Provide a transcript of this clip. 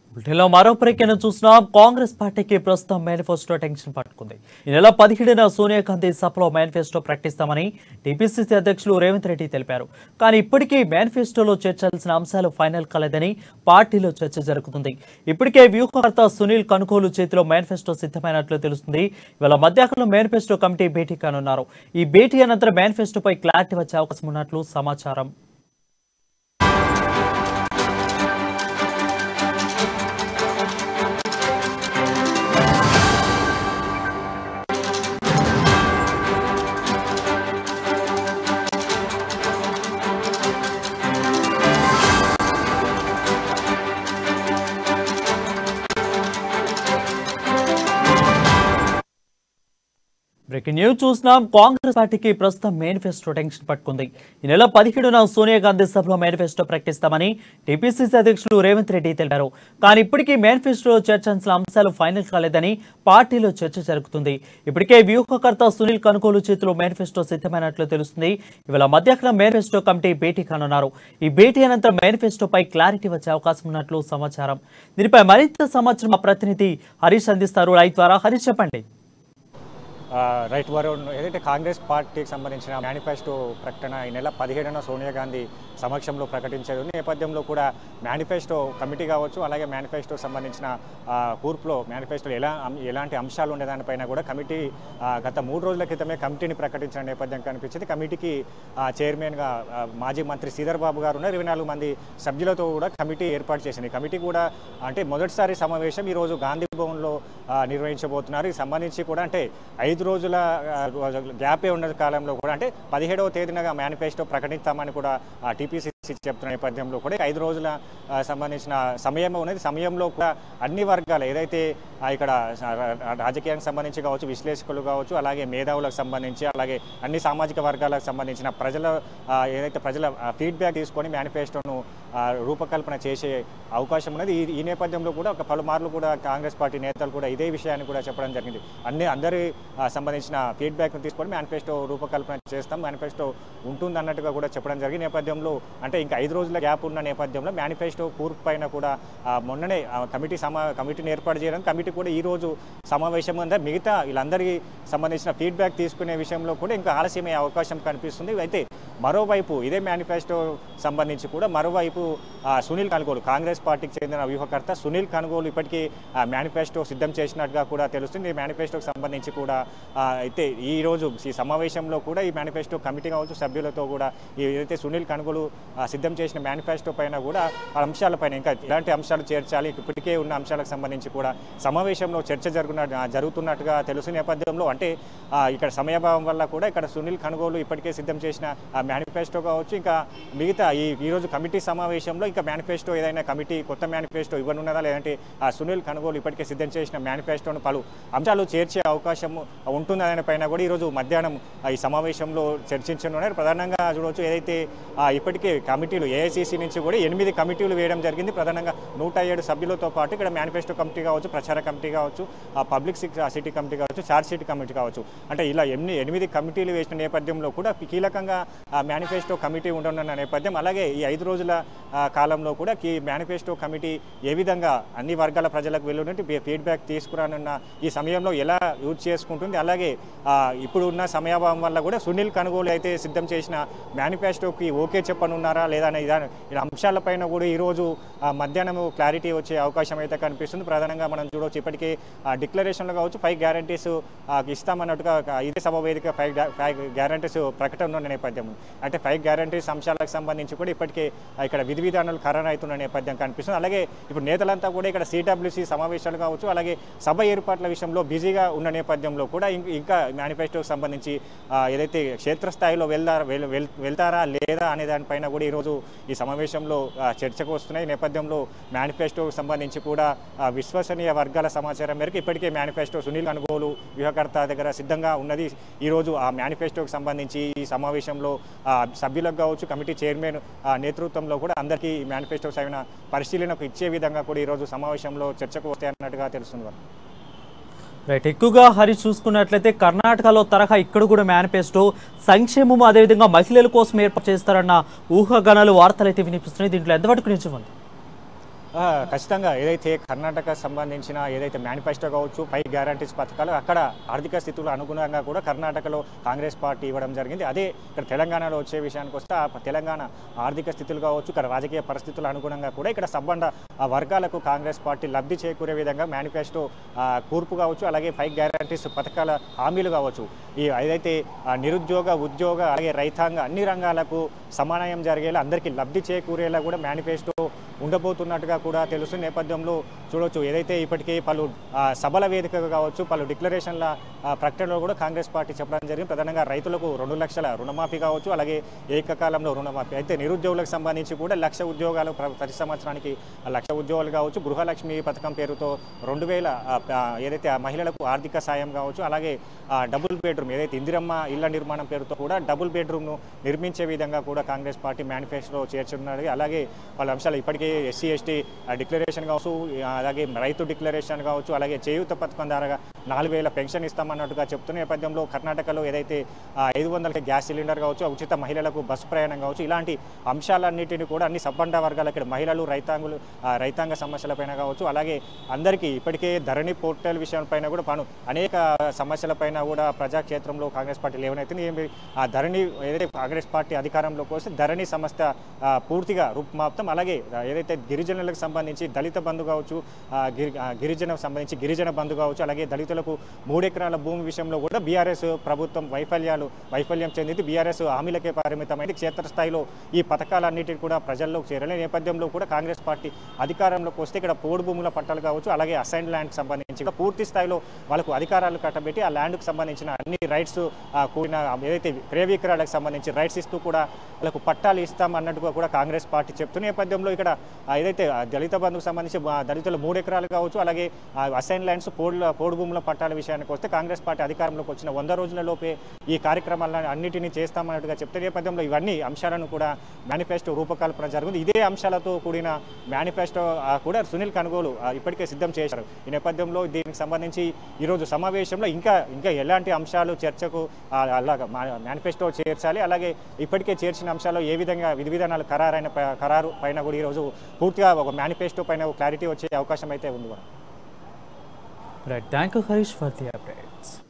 ఢిల్లీలో మరో ప్రఖ్యాన చూసినాం కాంగ్రెస్ పార్టీకి ప్రస్తుతం మేనిఫెస్టో టెన్షన్ పట్టుకుంది ఈ నెల పదిహేడున సోనియా గాంధీ సభలో మేనిఫెస్టో ప్రకటిస్తామని టీపీసీసీ అధ్యక్షులు రేవంత్ రెడ్డి తెలిపారు కానీ ఇప్పటికీ మేనిఫెస్టోలో చేర్చాల్సిన అంశాలు ఫైనల్ కాలేదని పార్టీలో చర్చ జరుగుతుంది ఇప్పటికే వ్యూహకర్త సునీల్ కనుగోలు చేతిలో మేనిఫెస్టో సిద్ధమైనట్లు తెలుస్తుంది ఇవాళ మధ్యాహ్నం మేనిఫెస్టో కమిటీ భేటీ కానున్నారు ఈ భేటీ అనంతరం మేనిఫెస్టోపై క్లారిటీ వచ్చే అవకాశం ఉన్నట్లు సమాచారం బ్రేకింగ్ న్యూస్ చూసినాం కాంగ్రెస్ పార్టీకి ప్రస్తుతం మేనిఫెస్టో టెన్షన్ పట్టుకుంది ఈ నెల పదిహేడున సోనియా గాంధీ సభలో మేనిఫెస్టో ప్రకటిస్తామని టీపీసీసీ అధ్యక్షులు రేవంత్ రెడ్డి తెలిపారు కానీ ఇప్పటికీ మేనిఫెస్టోలో చర్చించిన అంశాలు ఫైనల్ కాలేదని పార్టీలో చర్చ జరుగుతుంది ఇప్పటికే వ్యూహకర్త సునీల్ కనుగోలు చేతిలో మేనిఫెస్టో సిద్ధమైనట్లు తెలుస్తుంది ఇవాళ మధ్యాహ్నం మేనిఫెస్టో కమిటీ భేటీ కానున్నారు ఈ భేటీ అనంతరం మేనిఫెస్టోపై క్లారిటీ వచ్చే అవకాశం ఉన్నట్లు సమాచారం దీనిపై మరింత సమాచారం మా ప్రతినిధి హరీష్ అందిస్తారు లైవ్ ద్వారా హరీష్ చెప్పండి ఆ, రైట్ వరుణ్ ఏదైతే కాంగ్రెస్ పార్టీకి సంబంధించిన మేనిఫెస్టో ప్రకటన ఈ నెల పదిహేడున సోనియా గాంధీ సమక్షంలో ప్రకటించారు ఈ నేపథ్యంలో కూడా మేనిఫెస్టో కమిటీ కావచ్చు అలాగే మేనిఫెస్టోకి సంబంధించిన ఆ, కూర్పులో మేనిఫెస్టోలో ఎలా అం- ఎలాంటి అంశాలు ఉండేదానిపైన కూడా కమిటీ ఆ, గత మూడు రోజుల క్రితమే కమిటీని ప్రకటించిన నేపథ్యం కనిపించింది కమిటీకి ఆ, చైర్మన్గా ఆ, మాజీ మంత్రి శ్రీధర్ బాబు గారు ఉన్నారు ఇరవై నాలుగు మంది సభ్యులతో కూడా కమిటీ ఏర్పాటు చేసింది కమిటీ కూడా అంటే మొదటిసారి సమావేశం ఈరోజు గాంధీ భవన్లో ఆ, నిర్వహించబోతున్నారు ఈ సంబంధించి కూడా అంటే ఐదు రోజుల ఆ, రోజు గ్యాపే ఉన్న కాలంలో కూడా అంటే పదిహేడవ తేదీనగా మేనిఫెస్టో ప్రకటిస్తామని కూడా టీపీసీసీ చెప్తున్న నేపథ్యంలో కూడా ఐదు రోజుల ఆ, సంబంధించిన సమయం ఉన్నది సమయంలో కూడా అన్ని వర్గాలు ఏదైతే ఆ, ఇక్కడ స- రా- రాజకీయానికి సంబంధించి కావచ్చు విశ్లేషకులు కావచ్చు అలాగే మేధావులకు సంబంధించి అలాగే అన్ని సామాజిక వర్గాలకు సంబంధించిన ప్రజల ఆ, ఏదైతే ప్రజల ఫీడ్బ్యాక్ తీసుకొని మేనిఫెస్టోను ఆ, రూపకల్పన చేసే అవకాశం ఉన్నది ఈ ఈ నేపథ్యంలో కూడా ఒక పలుమార్లు కూడా కాంగ్రెస్ పార్టీ నేతలు కూడా ఇదే విషయాన్ని కూడా చెప్పడం జరిగింది అన్ని అందరి ఆ, సంబంధించిన ఫీడ్బ్యాక్ను తీసుకొని మేనిఫెస్టో రూపకల్పన చేస్తాం మేనిఫెస్టో ఉంటుంది అన్నట్టుగా కూడా చెప్పడం జరిగింది నేపథ్యంలో అంటే ఇంకా ఐదు రోజుల గ్యాప్ ఉన్న నేపథ్యంలో మేనిఫెస్టో కూర్పు పైన కూడా ఆ, మొన్ననే ఆ, కమిటీ సమా కమిటీని ఏర్పాటు చేయడం కమిటీ కూడా ఈ రోజు సమావేశం ఉందా మిగతా వీళ్ళందరికీ సంబంధించిన ఫీడ్బ్యాక్ తీసుకునే విషయంలో కూడా ఇంకా ఆలస్యమయ్యే అవకాశం కనిపిస్తుంది అయితే మరోవైపు ఇదే మేనిఫెస్టో సంబంధించి కూడా మరోవైపు ఆ, సునీల్ కనుగోలు కాంగ్రెస్ పార్టీకి చెందిన వ్యూహకర్త సునీల్ కనుగోలు ఇప్పటికీ ఆ, మేనిఫెస్టో సిద్ధం చేసినట్టుగా కూడా తెలుస్తుంది ఈ మేనిఫెస్టోకి సంబంధించి కూడా ఆ, అయితే ఈ రోజు ఈ సమావేశంలో కూడా ఈ మేనిఫెస్టో కమిటీ కావచ్చు సభ్యులతో కూడా ఈ ఏదైతే సునీల్ కనుగోలు ఆ, సిద్ధం చేసిన మేనిఫెస్టో పైన కూడా ఆ అంశాలపైన ఇంకా ఎలాంటి అంశాలు చేర్చాలి ఇప్పటికే ఉన్న అంశాలకు సంబంధించి కూడా సమావేశంలో చర్చ జరుగున జరుగుతున్నట్టుగా తెలుసు నేపథ్యంలో అంటే ఆ, ఇక్కడ సమయభావం వల్ల కూడా ఇక్కడ సునీల్ కనుగోలు ఇప్పటికే సిద్ధం చేసిన ఆ మేనిఫెస్టో కావచ్చు ఇంకా మిగతా ఈ ఈరోజు కమిటీ సమావేశంలో ఇంకా మేనిఫెస్టో ఏదైనా కమిటీ కొత్త మేనిఫెస్టో ఇవ్వనున్నదా లేదంటే ఆ సునీల్ కనుగోలు ఇప్పటికే సిద్ధం చేసిన మేనిఫెస్టోను పలు అంశాలు చేర్చే అవకాశం ఉంటుందనే పైన కూడా ఈరోజు మధ్యాహ్నం ఆ, ఈ సమావేశంలో చర్చించనున్నారు ప్రధానంగా చూడవచ్చు ఏదైతే ఆ, ఇప్పటికే కమిటీలు ఏఐసీసీ నుంచి కూడా ఎనిమిది కమిటీలు వేయడం జరిగింది ప్రధానంగా నూట ఏడు సభ్యులతో పాటు ఇక్కడ మేనిఫెస్టో కమిటీ కావచ్చు ప్రచార కమిటీ కావచ్చు ఆ పబ్లిక్ సిటీ కమిటీ కావచ్చు చార్జ్ షీట్ కమిటీ కావచ్చు అంటే ఇలా ఎన్ని ఎనిమిది కమిటీలు వేసిన నేపథ్యంలో కూడా కీలకంగా ఆ మేనిఫెస్టో కమిటీ ఉండనున్న నేపథ్యం అలాగే ఈ ఐదు రోజుల ఆ, కాలంలో కూడా ఈ మేనిఫెస్టో కమిటీ ఏ విధంగా అన్ని వర్గాల ప్రజలకు వెళ్ళున్నట్టు ఫీడ్బ్యాక్ తీసుకురానున్న ఈ సమయంలో ఎలా యూజ్ చేసుకుంటుంది అలాగే ఆ, ఇప్పుడు ఉన్న సమయాభావం వల్ల కూడా సునీల్ కనుగోలు అయితే సిద్ధం చేసిన మేనిఫెస్టోకి ఓకే చెప్పనున్నారా లేదా అనే ఇదా ఇలా అంశాలపైన కూడా ఈరోజు ఆ, మధ్యాహ్నం క్లారిటీ వచ్చే అవకాశం అయితే కనిపిస్తుంది ప్రధానంగా మనం చూడవచ్చు ఇప్పటికే ఆ, డిక్లరేషన్లో కావచ్చు ఫైవ్ గ్యారంటీస్ ఇస్తామన్నట్టుగా ఒక ఇదే సభ వేదిక ఫైవ్ గ్యా- ఫైవ్ గ్యారంటీస్ ప్రకటన ఉన్న నేపథ్యం అంటే ఫైవ్ గ్యారంటీస్ అంశాలకు సంబంధించి కూడా ఇప్పటికే ఆ, ఇక్కడ విధి విధానాలు ఖరారు అవుతున్న నేపథ్యం కనిపిస్తుంది అలాగే ఇప్పుడు నేతలంతా కూడా ఇక్కడ సిడబ్ల్యూసీ సమావేశాలు కావచ్చు అలాగే సభ ఏర్పాట్ల విషయంలో బిజీగా ఉన్న నేపథ్యంలో కూడా ఇం- ఇంకా మేనిఫెస్టోకి సంబంధించి ఆ, ఏదైతే క్షేత్రస్థాయిలో వెళ్తారా వెల్- వెల్- వెళ్తారా లేదా అనే దానిపైన కూడా ఈరోజు ఈ సమావేశంలో ఆ, చర్చకు వస్తున్నాయి ఈ నేపథ్యంలో మేనిఫెస్టోకి సంబంధించి కూడా ఆ, విశ్వసనీయ వర్గాల సమాచారం మేరకు ఇప్పటికే మేనిఫెస్టో సునీల్ కనుగోలు వ్యూహకర్త దగ్గర సిద్ధంగా ఉన్నది ఈరోజు ఆ మేనిఫెస్టోకి సంబంధించి ఈ సమావేశంలో ఆ, సభ్యులకు కావచ్చు కమిటీ చైర్మన్ ఆ, నేతృత్వంలో కూడా అందరికీ ఈ మేనిఫెస్టో సైన పరిశీలనకు ఇచ్చే విధంగా కూడా ఈరోజు సమావేశంలో చర్చకు వస్తాయి అన్నట్టుగా తెలుస్తుంది వారు. రైట్ ఎక్కువగా హరి చూసుకున్నట్లయితే కర్ణాటకలో తరహా ఇక్కడ కూడా మేనిఫెస్టో సంక్షేమం అదేవిధంగా మహిళల కోసం ఏర్పాటు చేస్తారన్న ఊహాగానాలు వార్తలు అయితే వినిపిస్తున్నాయి దీంట్లో ఎంతవరకు నిజం ఉంది ఆ, ఖచ్చితంగా ఏదైతే కర్ణాటక సంబంధించిన ఏదైతే మేనిఫెస్టో కావచ్చు పై గ్యారంటీస్ పథకాలు అక్కడ ఆర్థిక స్థితులు అనుగుణంగా కూడా కర్ణాటకలో కాంగ్రెస్ పార్టీ ఇవ్వడం జరిగింది అదే ఇక్కడ తెలంగాణలో వచ్చే విషయానికి వస్తే ఆ తెలంగాణ ఆర్థిక స్థితులు కావచ్చు ఇక్కడ రాజకీయ పరిస్థితుల అనుగుణంగా కూడా ఇక్కడ సంబంధ ఆ వర్గాలకు కాంగ్రెస్ పార్టీ లబ్ధి చేకూరే విధంగా మేనిఫెస్టో ఆ, కూర్పు కావచ్చు అలాగే ఫైవ్ గ్యారంటీస్ పథకాల హామీలు కావచ్చు ఈ ఏదైతే ఆ, నిరుద్యోగ ఉద్యోగ అలాగే రైతాంగ అన్ని రంగాలకు సమానయం జరిగేలా అందరికీ లబ్ధి చేకూరేలా కూడా మేనిఫెస్టో ఉండబోతున్నట్టుగా కూడా తెలుసు నేపథ్యంలో చూడొచ్చు ఏదైతే ఇప్పటికే పలు ఆ, సభల వేదికగా కావచ్చు పలు డిక్లరేషన్ల ఆ, ప్రకటనలో కూడా కాంగ్రెస్ పార్టీ చెప్పడం జరిగింది ప్రధానంగా రైతులకు రెండు లక్షల రుణమాఫీ కావచ్చు అలాగే ఏకకాలంలో రుణమాఫీ అయితే నిరుద్యోగులకు సంబంధించి కూడా లక్ష ఉద్యోగాలు ప్ర- ప్రతి సంవత్సరానికి ఆ లక్ష ఉద్యోగాలు కావచ్చు గృహలక్ష్మి పథకం పేరుతో రెండు వేల ఆ, ఆ, ఏదైతే ఆ మహిళలకు ఆర్థిక సాయం కావచ్చు అలాగే ఆ, డబుల్ బెడ్రూమ్ ఏదైతే ఇందిరమ్మ ఇళ్ల నిర్మాణం పేరుతో కూడా డబుల్ బెడ్రూమ్ను నిర్మించే విధంగా కూడా కాంగ్రెస్ పార్టీ మేనిఫెస్టో చేర్చున్నది అలాగే వాళ్ళ అంశాలు ఇప్పటికే ఎస్సీ ఎస్టీ డిక్లరేషన్ కావచ్చు ఆ, అలాగే రైతు డిక్లరేషన్ కావచ్చు అలాగే చేయూత పథకం ద్వారా నాలుగు వేల పెన్షన్ ఇస్తామన్నట్టుగా చెప్తున్న నేపథ్యంలో కర్ణాటకలో ఏదైతే ఆ, ఐదు వందలకి గ్యాస్ సిలిండర్ కావచ్చు ఉచిత మహిళలకు బస్సు ప్రయాణం కావచ్చు ఇలాంటి అంశాలన్నిటిని కూడా అన్ని సబ్బండ వర్గాల ఇక్కడ మహిళలు రైతాంగులు ఆ, రైతాంగ సమస్యలపైన కావచ్చు అలాగే అందరికీ ఇప్పటికే ధరణి పోర్టల్ విషయంపైన కూడా పను అనేక సమస్యలపైన కూడా ప్రజాక్షేత్రంలో కాంగ్రెస్ పార్టీ లేవనైతే ఏమి ఆ ధరణి ఏదైతే కాంగ్రెస్ పార్టీ అధికారంలోకి వస్తే ధరణి సంస్థ ఆ, పూర్తిగా రూపుమాప్తం అలాగే ఆ, ఏదైతే గిరిజనులకు సంబంధించి దళిత బంధు కావచ్చు ఆ, గిరి ఆ, గిరిజనకు సంబంధించి గిరిజన బంధు కావచ్చు అలాగే దళితులకు మూడెకరాల భూమి విషయంలో కూడా బీఆర్ఎస్ ప్రభుత్వం వైఫల్యాలు వైఫల్యం చెందింది బీఆర్ఎస్ హామీలకే పరిమితమైంది క్షేత్రస్థాయిలో ఈ పథకాలన్నిటిని కూడా ప్రజల్లోకి చేరలే నేపథ్యంలో కూడా కాంగ్రెస్ పార్టీ అధికారంలోకి వస్తే ఇక్కడ పోడు భూముల పట్టాలు కావచ్చు అలాగే అసైన్ ల్యాండ్కి సంబంధించి కూడా పూర్తి స్థాయిలో వాళ్ళకు అధికారాలు కట్టబెట్టి ఆ ల్యాండ్కి సంబంధించిన అన్ని రైట్స్ కూడిన ఏదైతే క్రయ విక్రయాలకు సంబంధించి రైట్స్ ఇస్తూ కూడా వాళ్ళకు పట్టాలు ఇస్తాం అన్నట్టుగా కూడా కాంగ్రెస్ పార్టీ చెప్తున్న నేపథ్యంలో ఇక్కడ ఆ, ఏదైతే ఆ దళిత బంధుకు సంబంధించి ఆ, దళితుల మూడు ఎకరాలు కావచ్చు అలాగే ఆ, అసైన్ ల్యాండ్స్ పోడు పోడు భూముల పట్టాల విషయానికి వస్తే కాంగ్రెస్ పార్టీ అధికారంలోకి వచ్చిన వంద రోజుల లోపే ఈ కార్యక్రమాలను అన్నిటినీ చేస్తామన్నట్టుగా చెప్తే నేపథ్యంలో ఇవన్నీ అంశాలను కూడా మేనిఫెస్టో రూపకల్పన జరిగింది ఇదే అంశాలతో కూడిన మేనిఫెస్టో ఆ, కూడా సునీల్ కనుగోలు ఆ, ఇప్పటికే సిద్ధం చేశారు ఈ నేపథ్యంలో దీనికి సంబంధించి ఈరోజు సమావేశంలో ఇంకా ఇంకా ఎలాంటి అంశాలు చర్చకు ఆ, అలాగా మేనిఫెస్టో చేర్చాలి అలాగే ఇప్పటికే చేర్చిన అంశాల్లో ఏ విధంగా విధి విధానాలు ఖరారైన ప- ఖరారు పైన కూడా ఈరోజు పూర్తిగా ఒక మేనిఫెస్టో పైన క్లారిటీ వచ్చే అవకాశం అయితే ఉంది right thank you Harish for the updates